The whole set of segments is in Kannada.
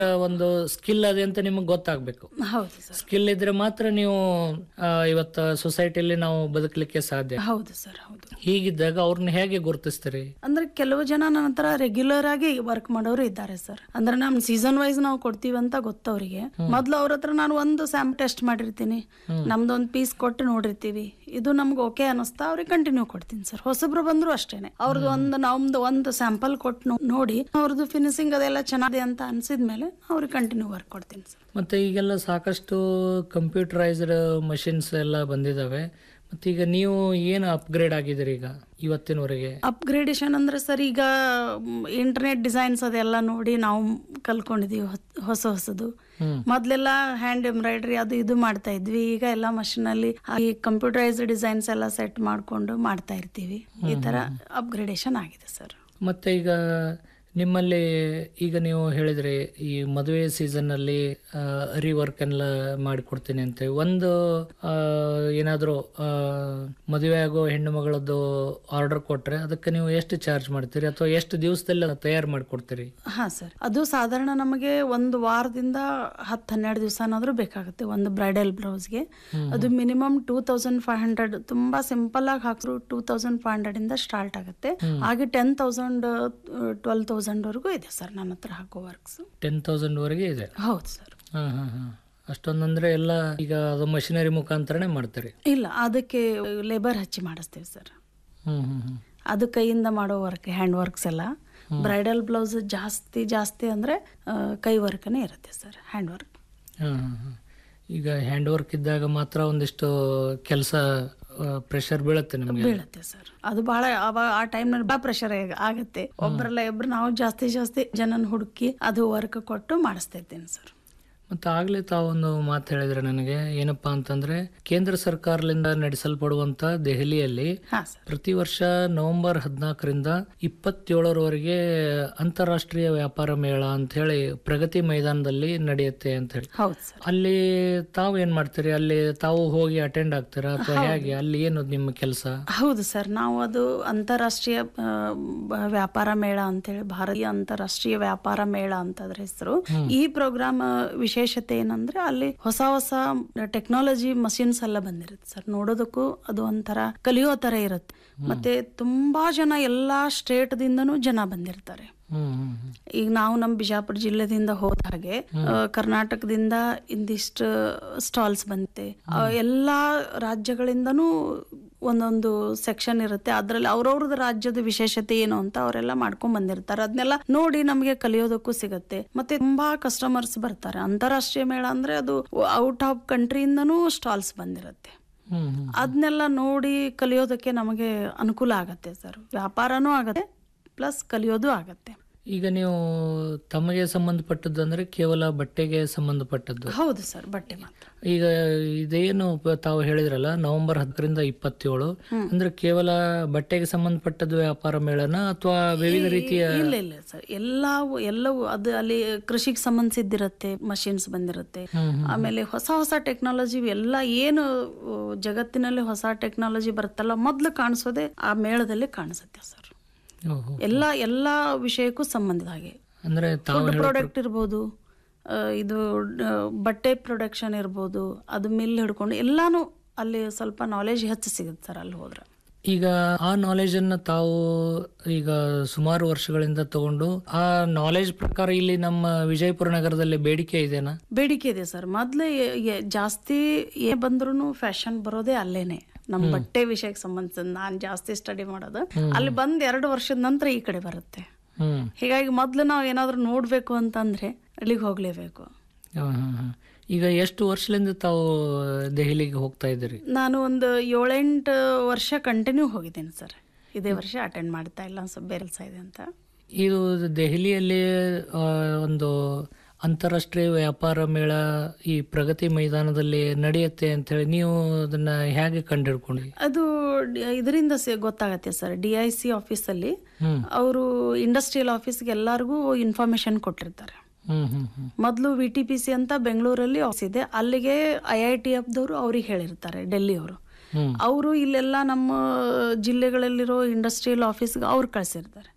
ಒಂದು ಸ್ಕಿಲ್ ಅದೇ ಅಂತ ನಿಮಗೆ ಗೊತ್ತಾಗ್ಬೇಕು ಹೌದು ಸರ್ ಸ್ಕಿಲ್ ಇದ್ರೆ ಮಾತ್ರ ನೀವು ಆ, ಇವತ್ತು ಸೊಸೈಟಿಯಲ್ಲಿ ನಾವು ಬದುಕಲಿಕ್ಕೆ ಸಾಧ್ಯ ಹೌದು ಸರ್ ಹೌದು ಹೀಗಿದ್ದಾಗ ಅವ್ರನ್ನ ಹೇಗೆ ಗುರುತಿಸ್ತೀರಿ ಅಂದ್ರೆ ಕೆಲವು ಜನ ನನ್ನ ಹತ್ರ ರೆಗ್ಯುಲರ್ ಆಗಿ ವರ್ಕ್ ಮಾಡೋರು ಇದ್ದಾರೆ ಸರ್ ಅಂದ್ರೆ ನಮ್ ಸೀಸನ್ ವೈಸ್ ನಾವು ಕೊಡ್ತೀವಿ ಅಂತ ಗೊತ್ತವ್ರಿಗೆ ಮೊದ್ಲು ಅವ್ರ ಹತ್ರ ನಾನು ಒಂದು ಸ್ಯಾಂಪ್ ಟೆಸ್ಟ್ ಮಾಡಿರ್ತೀನಿ ನಮ್ದು ಒಂದು ಪೀಸ್ ಕೊಟ್ಟು ನೋಡಿರ್ತೀವಿ ಇದು ನಮ್ಗೆ ಓಕೆ ಅನಿಸ್ತಾ ಅವ್ರಿಗೆ ಕಂಟಿನ್ಯೂ ಕೊಡ್ತೀನಿ ಸರ್ ಹೊಸಬ್ರು ಬಂದ್ರು ಅಷ್ಟೇನೆ ಅವ್ರದ್ದು ಒಂದು ನಮ್ದು ಒಂದು ಸ್ಯಾಂಪಲ್ ಕೊಟ್ಟು ನೋ- ನೋಡಿ ಅವ್ರದ್ದು ಫಿನಿಶಿಂಗ್ ಅದೆಲ್ಲ ಚೆನ್ನಾಗಿದೆ ಅಂತ ಅನ್ಸಿದ್ಮೇಲೆ ಅವ್ರಿಗೆ ಕಂಟಿನ್ಯೂ ವರ್ಕ್ ಕೊಡ್ತೀನಿ ಸರ್ ಮತ್ತೆ ಈಗೆಲ್ಲ ಸಾಕಷ್ಟು ಕಂಪ್ಯೂಟರೈಸ್ಡ್ ಮಷಿನ್ಸ್ ಎಲ್ಲ ಬಂದಿದಾವೆ ಮತ್ತೆ ಈಗ ನೀವು ಏನು ಅಪ್ಗ್ರೇಡ್ ಆಗಿದ್ದೀರಿ ಈಗ ಇವತ್ತಿನವರೆಗೆ ಅಪ್ಗ್ರೇಡೇಷನ್ ಅಂದ್ರೆ ಸರ್ ಈಗ ಇಂಟರ್ನೆಟ್ ಡಿಸೈನ್ಸ್ ಅದೆಲ್ಲ ನೋಡಿ ನಾವು ಕಲ್ಕೊಂಡಿದೀವಿ ಹೊತ್- ಹೊಸ ಹೊಸದು ಹ್ಮ್. ಮೊದ್ಲೆಲ್ಲ ಹ್ಯಾಂಡ್ ಎಂಬ್ರಾಯ್ಡ್ರಿ ಅದು ಇದು ಮಾಡ್ತಾ ಇದ್ವಿ ಈಗ ಎಲ್ಲ machine ಅಲ್ಲಿ ಈ ಕಂಪ್ಯೂಟರೈಸ್ಡ್ ಡಿಸೈನ್ಸ್ ಎಲ್ಲ ಸೆಟ್ ಮಾಡ್ಕೊಂಡು ಮಾಡ್ತಾ ಇರ್ತೀವಿ ಈ ತರ ಅಪ್ಗ್ರೇಡೇಷನ್ ಆಗಿದೆ ಸರ್ ಮತ್ತೆ ಈಗ ನಿಮ್ಮಲ್ಲಿ ಈಗ ನೀವು ಹೇಳಿದ್ರಿ ಈ ಮದುವೆ ಸೀಸನ್ ಅಲ್ಲಿ ಆ, ಅರಿ ವರ್ಕ್ ಎಲ್ಲ ಮಾಡಿಕೊಡ್ತೀನಿ ಅಂತ ಒಂದು ಆ, ಏನಾದ್ರು ಆ, ಮದುವೆ ಆಗೋ ಹೆಣ್ಣು ಮಗಳದ್ದು ಆರ್ಡರ್ ಕೊಟ್ರೆ ಅದಕ್ಕೆ ನೀವು ಎಷ್ಟು ಚಾರ್ಜ್ ಮಾಡ್ತೀರಿ ಅಥವಾ ಎಷ್ಟು ದಿವಸದಲ್ಲಿ ತಯಾರು ಮಾಡಿಕೊಡ್ತೀರಿ ಹಾ ಸರ್ ಅದು ಸಾಧಾರಣ ನಮಗೆ ಒಂದು ವಾರದಿಂದ ಹತ್ತು ಹನ್ನೆರಡು ದಿವಸ ಏನಾದ್ರೂ ಬೇಕಾಗುತ್ತೆ ಒಂದು ಬ್ರೈಡಲ್ ಬ್ಲೌಸ್ಗೆ ಅದು minimum two thousand five hundred ತುಂಬಾ ಸಿಂಪಲ್ ಆಗಿ ಹಾಕಿದ್ರು ಟೂ ತೌಸಂಡ್ ಫೈವ್ ಹಂಡ್ರೆಡ್ ಇಂದ ಸ್ಟಾರ್ಟ್ ಆಗುತ್ತೆ ಹಾಗೆ ಟೆನ್ ತೌಸಂಡ್ ಟ್ವೆಲ್ ತೌಸಂಡ್ ವರೆಗೂ ಇದೆ ಸರ್ ನನ್ನ ಹತ್ರ ಹಾಕೋ ವರ್ಕ್ಸ್ ಟೆನ್ ತೌಸಂಡ್ ವರೆಗೆ ಇದೆ ಹೌದು ಸರ್ ಹಾ ಹಾ ಹಾ ಅಷ್ಟೊಂದಂದ್ರೆ ಎಲ್ಲ ಈಗ ಅದು ಮಷಿನರಿ ಮುಖಾಂತರನೇ ಮಾಡ್ತೀರಿ ಇಲ್ಲ ಅದಕ್ಕೆ ಲೇಬರ್ ಹಚ್ಚಿ ಮಾಡಿಸ್ತೀವಿ ಸರ್ ಹ್ಮ್ ಹ್ಮ್ ಹ್ಮ್ ಅದು ಕೈಯಿಂದ ಮಾಡೋ ವರ್ಕ್ ಹ್ಯಾಂಡ್ ವರ್ಕ್ಸ್ ಎಲ್ಲ ಬ್ರೈಡಲ್ ಬ್ಲೌಸ್ ಜಾಸ್ತಿ ಜಾಸ್ತಿ ಅಂದ್ರೆ ಆ, ಕೈ ವರ್ಕ್ನೇ ಇರುತ್ತೆ ಸರ್ ಹ್ಯಾಂಡ್ ವರ್ಕ್ ಹಾ, ಹಾ, ಹಾ. ಈಗ ಹ್ಯಾಂಡ್ ವರ್ಕ್ ಇದ್ದಾಗ ಮಾತ್ರ ಒಂದಿಷ್ಟು ಕೆಲಸ ಪ್ರೆಷರ್ ಬೀಳುತ್ತೆ ನಿಮಗೆ ಬೀಳುತ್ತೆ ಸರ್ ಅದು ಬಹಳ ಅವಾಗ ಆ ಟೈಮ್ನಲ್ಲಿ ಬಹಳ ಪ್ರೆಷರ್ ಆಗುತ್ತೆ ಒಬ್ಬರಲ್ಲ ಇಬ್ರು ನಾವು ಜಾಸ್ತಿ ಜಾಸ್ತಿ ಜನನ ಹುಡುಕಿ ಅದು ವರ್ಕ್ ಕೊಟ್ಟು ಮಾಡಿಸ್ತಾ ಇದ್ದೇನೆ ಸರ್ ಮತ್ತೆ ಆಗ್ಲೇ ತಾವೊಂದು ಮಾತು ಹೇಳಿದ್ರೆ ನನಗೆ ಏನಪ್ಪಾ ಅಂತಂದ್ರೆ ಕೇಂದ್ರ ಸರ್ಕಾರದಿಂದ ನಡೆಸಲ್ಪಡುವಂತ ದೆಹಲಿಯಲ್ಲಿ ಹಾ ಸರ್ ಪ್ರತಿ ವರ್ಷ ನವೆಂಬರ್ ಹದಿನಾಲ್ಕರಿಂದ ಇಪ್ಪತ್ತೇಳರವರೆಗೆ ಅಂತಾರಾಷ್ಟ್ರೀಯ ವ್ಯಾಪಾರ ಮೇಳ ಅಂತ ಹೇಳಿ ಪ್ರಗತಿ ಮೈದಾನದಲ್ಲಿ ನಡೆಯುತ್ತೆ ಅಂತ ಹೇಳಿ ಹೌದು ಸರ್ ಅಲ್ಲಿ ತಾವು ಏನ್ ಮಾಡ್ತೀರಿ ಅಲ್ಲಿ ತಾವು ಹೋಗಿ ಅಟೆಂಡ್ ಆಗ್ತೀರಾ ಅಥವಾ ಹೇಗೆ ಅಲ್ಲಿ ಏನು ನಿಮ್ಮ ಕೆಲಸ ಹೌದು ಸರ್ ನಾವು ಅದು ಅಂತಾರಾಷ್ಟ್ರೀಯ ಆ, ಬ- ವ್ಯಾಪಾರ ಮೇಳ ಅಂತೇಳಿ ಭಾರತೀಯ ಅಂತಾರಾಷ್ಟ್ರೀಯ ವ್ಯಾಪಾರ ಮೇಳ ಅಂತ ಅದ್ರ ಹೆಸರು ಈ ಪ್ರೋಗ್ರಾಮ್ ವಿಶೇಷತೆ ಏನಂದ್ರೆ ಅಲ್ಲಿ ಹೊಸ ಹೊಸ ಟೆಕ್ನಾಲಜಿ ಮಷಿನ್ಸ್ ಎಲ್ಲ ಬಂದಿರುತ್ತೆ ಸರ್ ನೋಡೋದಕ್ಕೂ ಅದು ಒಂಥರ ಕಲಿಯೋ ತರ ಇರುತ್ತೆ ಮತ್ತೆ ತುಂಬಾ ಜನ ಎಲ್ಲಾ ಸ್ಟೇಟ್ ದಿಂದನೂ ಜನ ಬಂದಿರ್ತಾರೆ ಹ್ಮ್ ಹ್ಮ್ ಹ್ಮ್ ಈಗ ನಾವು ನಮ್ಮ ಬಿಜಾಪುರ ಜಿಲ್ಲೆದಿಂದ ಹೋದ ಹಾಗೆ ಆ, ಕರ್ನಾಟಕದಿಂದ ಇಂದಿಷ್ಟು ಸ್ಟಾಲ್ಸ್ ಬಂತೆ ಆ, ಎಲ್ಲಾ ರಾಜ್ಯಗಳಿಂದನೂ ಒಂದೊಂದು ಸೆಕ್ಷನ್ ಇರುತ್ತೆ ಅದ್ರಲ್ಲಿ ಅವ್ರವ್ರದ್ದು ರಾಜ್ಯದ ವಿಶೇಷತೆ ಏನು ಅಂತ ಅವರೆಲ್ಲ ಮಾಡ್ಕೊಂಡ್ ಬಂದಿರ್ತಾರೆ ಅದನ್ನೆಲ್ಲ ನೋಡಿ ನಮಗೆ ಕಲಿಯೋದಕ್ಕೂ ಸಿಗತ್ತೆ ಮತ್ತೆ ತುಂಬಾ ಕಸ್ಟಮರ್ಸ್ ಬರ್ತಾರೆ ಅಂತಾರಾಷ್ಟ್ರೀಯ ಮೇಳ ಅಂದ್ರೆ ಅದು ಔಟ್ ಆಫ್ ಕಂಟ್ರಿಯಿಂದನೂ ಸ್ಟಾಲ್ಸ್ ಬಂದಿರುತ್ತೆ ಹ್ಮ್ ಹ್ಮ್ ಅದನ್ನೆಲ್ಲ ನೋಡಿ ಕಲಿಯೋದಕ್ಕೆ ನಮಗೆ ಅನುಕೂಲ ಆಗತ್ತೆ ಸರ್ ವ್ಯಾಪಾರನೂ ಆಗತ್ತೆ ಪ್ಲಸ್ ಕಲಿಯೋದು ಆಗತ್ತೆ ಈಗ ನೀವು ತಮಗೆ ಸಂಬಂಧಪಟ್ಟದ್ದು ಅಂದ್ರೆ ಕೇವಲ ಬಟ್ಟೆಗೆ ಸಂಬಂಧಪಟ್ಟದ್ದು ಹೌದು ಸರ್ ಬಟ್ಟೆ ಮಾತ್ರ ಈಗ ಇದೇನು ಪ- ತಾವು ಹೇಳಿದ್ರಲ್ಲ ನವೆಂಬರ್ ಹತ್ತರಿಂದ ಇಪ್ಪತ್ತೇಳು ಅಂದ್ರೆ ಕೇವಲ ಬಟ್ಟೆಗೆ ಸಂಬಂಧಪಟ್ಟದ್ದು ವ್ಯಾಪಾರ ಮೇಳನ ಅಥವಾ ವಿವಿಧ ರೀತಿಯ ಇಲ್ಲ ಇಲ್ಲ ಸರ್ ಎಲ್ಲವೂ ಎಲ್ಲವೂ ಅದು ಅಲ್ಲಿ ಕೃಷಿಗೆ ಸಂಬಂಧಿಸಿದ್ದಿರುತ್ತೆ ಮಷಿನ್ಸ್ ಬಂದಿರುತ್ತೆ ಆಮೇಲೆ ಹೊಸ ಹೊಸ ಟೆಕ್ನಾಲಜಿ ಎಲ್ಲ ಏನು ಆ, ಜಗತ್ತಿನಲ್ಲಿ ಹೊಸ ಟೆಕ್ನಾಲಜಿ ಬರುತ್ತಲ್ಲ ಮೊದ್ಲು ಕಾಣಿಸೋದೇ ಆ ಮೇಳದಲ್ಲಿ ಕಾಣಿಸುತ್ತೆ ಸರ್ ಓಹೋ. ಎಲ್ಲ ಎಲ್ಲ ವಿಷಯಕ್ಕೂ ಸಂಬಂಧಿದ ಹಾಗೆ ಅಂದ್ರೆ ತಾವು ಫುಡ್ ಪ್ರಾಡಕ್ಟ್ ಇರ್ಬೋದು ಆ, ಇದು ಆ, ಬಟ್ಟೆ ಪ್ರೊಡಕ್ಷನ್ ಇರ್ಬೋದು ಅದು ಮಿಲ್ ಹಿಡ್ಕೊಂಡು ಎಲ್ಲಾನು ಅಲ್ಲಿ ಸ್ವಲ್ಪ ನಾಲೆಜ್ ಹೆಚ್ಚು ಸಿಗುತ್ತೆ ಸರ್ ಅಲ್ಲಿ ಹೋದ್ರೆ ಈಗ ಆ ನಾಲೆಜ್ ಅನ್ನ ತಾವು ಈಗ ಸುಮಾರು ವರ್ಷಗಳಿಂದ ತಗೊಂಡು ಆ ನಾಲೆಜ್ ಪ್ರಕಾರ ಇಲ್ಲಿ ನಮ್ಮ ವಿಜಯಪುರ ನಗರದಲ್ಲಿ ಬೇಡಿಕೆ ಇದೆನಾ ಬೇಡಿಕೆ ಇದೆ ಸರ್ ಮೊದ್ಲು ಎ- ಎ- ಜಾಸ್ತಿ ಏ ಬಂದ್ರು ಫ್ಯಾಷನ್ ಬರೋದೇ ಅಲ್ಲೇನೆ ನಮ್ಮ ಬಟ್ಟೆ ವಿಷಯಕ್ಕೆ ಸಂಬಂಧಿಸಿದ ನಾನು ಜಾಸ್ತಿ ಸ್ಟಡಿ ಮಾಡೋದು ಅಲ್ಲಿ ಬಂದ್ ಎರಡು ವರ್ಷದ ನಂತರ ಈ ಕಡೆ ಬರುತ್ತೆ ಹ್ಮ್ ಹೀಗಾಗಿ ಮೊದ್ಲು ನಾವು ಏನಾದ್ರೂ ನೋಡ್ಬೇಕು ಅಂತಂದ್ರೆ ಅಲ್ಲಿಗೆ ಹೋಗ್ಲೇಬೇಕು ಹಾ, ಹಾ, ಹಾ. ಈಗ ಎಷ್ಟು ವರ್ಷದಿಂದ ತಾವು ದೆಹಲಿಗೆ ಹೋಗ್ತಾ ಇದ್ದೀರಿ ನಾನು ಒಂದು ಏಳೆಂಟು ವರ್ಷ ಕಂಟಿನ್ಯೂ ಹೋಗಿದ್ದೇನೆ ಸರ್ ಇದೇ ವರ್ಷ ಅಟೆಂಡ್ ಮಾಡ್ತಾ ಇಲ್ಲ ಸ್ವಲ್ಪ ಬೇರೆ ಕೆಲಸ ಇದೆ ಅಂತ ಇದು ದೆಹಲಿಯಲ್ಲಿ ಆ, ಒಂದು ಅಂತಾರಾಷ್ಟ್ರೀಯ ವ್ಯಾಪಾರ ಮೇಳ ಈ ಪ್ರಗತಿ ಮೈದಾನದಲ್ಲಿ ನಡೆಯುತ್ತೆ ಅಂತ ಹೇಳಿ ನೀವು ಅದನ್ನ ಹೇಗೆ ಕಂಡಿಡ್ಕೊಂಡ್ರಿ ಅದು ಇದರಿಂದ ಗೊತ್ತಾಗತ್ತೆ ಸರ್ ಡಿ ಐ ಸಿ ಆಫೀಸಲ್ಲಿ ಹ್ಮ್ ಅವರು ಇಂಡಸ್ಟ್ರಿಯಲ್ ಆಫೀಸ್ಗೆ ಎಲ್ಲರಿಗೂ ಇನ್ಫಾರ್ಮೇಶನ್ ಕೊಟ್ಟಿರ್ತಾರೆ ಹ್ಮ್ ಹ್ಮ್ ಹ್ಮ್ ಮೊದಲು ವಿ ಟಿ ಪಿ ಸಿ ಅಂತ ಬೆಂಗಳೂರಲ್ಲಿ ಆಫೀಸ್ ಇದೆ ಅಲ್ಲಿಗೆ ಐ ಐ ಟಿ ಎಫ್ದವರು ಅವ್ರಿಗೆ ಹೇಳಿರ್ತಾರೆ ಡೆಲ್ಲಿಯವರು ಹ್ಮ್ ಅವರು ಇಲ್ಲೆಲ್ಲ ನಮ್ಮ ಜಿಲ್ಲೆಗಳಲ್ಲಿರೋ ಇಂಡಸ್ಟ್ರಿಯಲ್ ಆಫೀಸ್ಗೆ ಅವ್ರು ಕಳಿಸಿರ್ತಾರೆ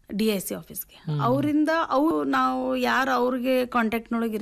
ಡಿ ಐ ಸಿ ಆಫೀಸ್ಗೆ ಅವರಿಂದ ಅವು ನಾವು ಯಾರು ಅವ್ರಿಗೆ ಕಾಂಟ್ಯಾಕ್ಟ್ನೊಳಗೆ